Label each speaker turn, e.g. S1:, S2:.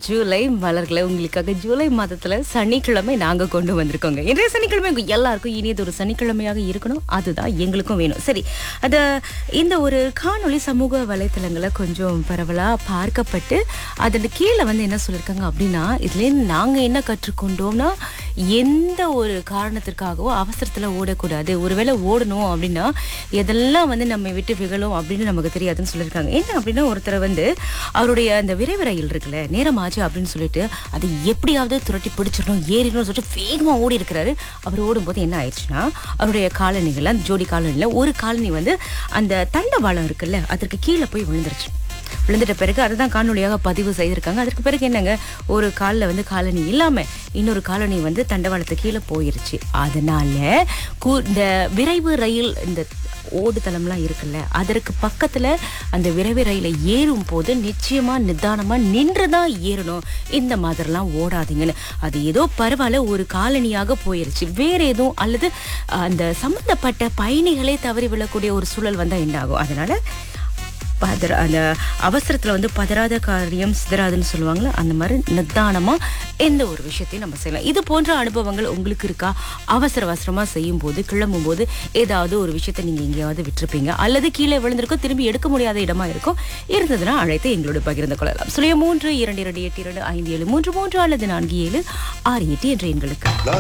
S1: ஜூலை மலர்களை உங்களுக்காக ஜூலை மாதத்துல சனிக்கிழமை நாங்க கொண்டு வந்திருக்கோங்க இன்றைய சனிக்கிழமை உங்க எல்லாருக்கும் இனியது ஒரு சனிக்கிழமையாக இருக்கணும் அதுதான் எங்களுக்கும் வேணும் சரி அத இந்த ஒரு காணொளி சமூக வலைத்தளங்களை கொஞ்சம் பரவலா பார்க்கப்பட்டு அதன் கீழே வந்து என்ன சொல்லியிருக்காங்க அப்படின்னா இதுலேருந்து நாங்க என்ன கற்றுக்கொண்டோம்னா எந்த ஒரு காரணத்திற்காகவோ அவசரத்துல ஓடக்கூடாது ஒருவேளை ஓடணும் அப்படின்னா எதெல்லாம் வந்து நம்ம விட்டு விகழும் அப்படின்னு நமக்கு தெரியாதுன்னு சொல்லியிருக்காங்க என்ன அப்படின்னா ஒருத்தர் வந்து அவருடைய அந்த விரைவு ரயில் இருக்குல்ல நேரமாச்சு அப்படின்னு சொல்லிட்டு அதை எப்படியாவது துரட்டி பிடிச்சிடணும் ஏறிடணும் சொல்லிட்டு வேகமா ஓடி இருக்கிறாரு அவர் ஓடும்போது என்ன ஆயிடுச்சுன்னா அவருடைய காலனிகள் அந்த ஜோடி காலனியில் ஒரு காலனி வந்து அந்த தண்டவாளம் இருக்குல்ல அதற்கு கீழே போய் விழுந்துருச்சு விழுந்துட்ட பிறகு அதுதான் காணொலியாக பதிவு செய்திருக்காங்க அதற்கு பிறகு என்னங்க ஒரு காலில் வந்து காலனி இல்லாம இன்னொரு காலனி வந்து தண்டவாளத்து கீழே போயிருச்சு அதனால கு- இந்த விரைவு ரயில் இந்த ஓடுதளம்லாம் இருக்குல்ல அதற்கு பக்கத்துல அந்த விரைவு ரயில ஏறும் போது நிச்சயமா நிதானமா நின்றுதான் ஏறணும் இந்த மாதிரிலாம் ஓடாதீங்கன்னு அது ஏதோ பரவாயில்ல ஒரு காலனியாக போயிருச்சு வேற எதுவும் அல்லது அஹ், அந்த சம்பந்தப்பட்ட பயணிகளே தவறி விழக்கூடிய ஒரு சூழல் வந்தா என்ன ஆகும் அதனால பதற அந்த அவசரத்துல வந்து பதறாத காரியம் சிதறாதுன்னு சொல்லுவாங்கல்ல அந்த மாதிரி நிதானமா எந்த ஒரு விஷயத்தையும் நம்ம செய்யலாம் இது போன்ற அனுபவங்கள் உங்களுக்கு இருக்கா அவசர அவசரமா செய்யும் போது கிளம்பும் போது ஏதாவது ஒரு விஷயத்தை நீங்க எங்கேயாவது விட்டிருப்பீங்க அல்லது கீழே விழுந்திருக்கும் திரும்பி எடுக்க முடியாத இடமா இருக்கும் இருந்ததுன்னா அழைத்து எங்களோட பகிர்ந்து கொள்ளலாம் சுழிய மூன்று இரண்டு இரண்டு எட்டு இரண்டு ஐந்து ஏழு மூன்று மூன்று அல்லது நான்கு ஏழு ஆறு எட்டு என்ற எண்களுக்கு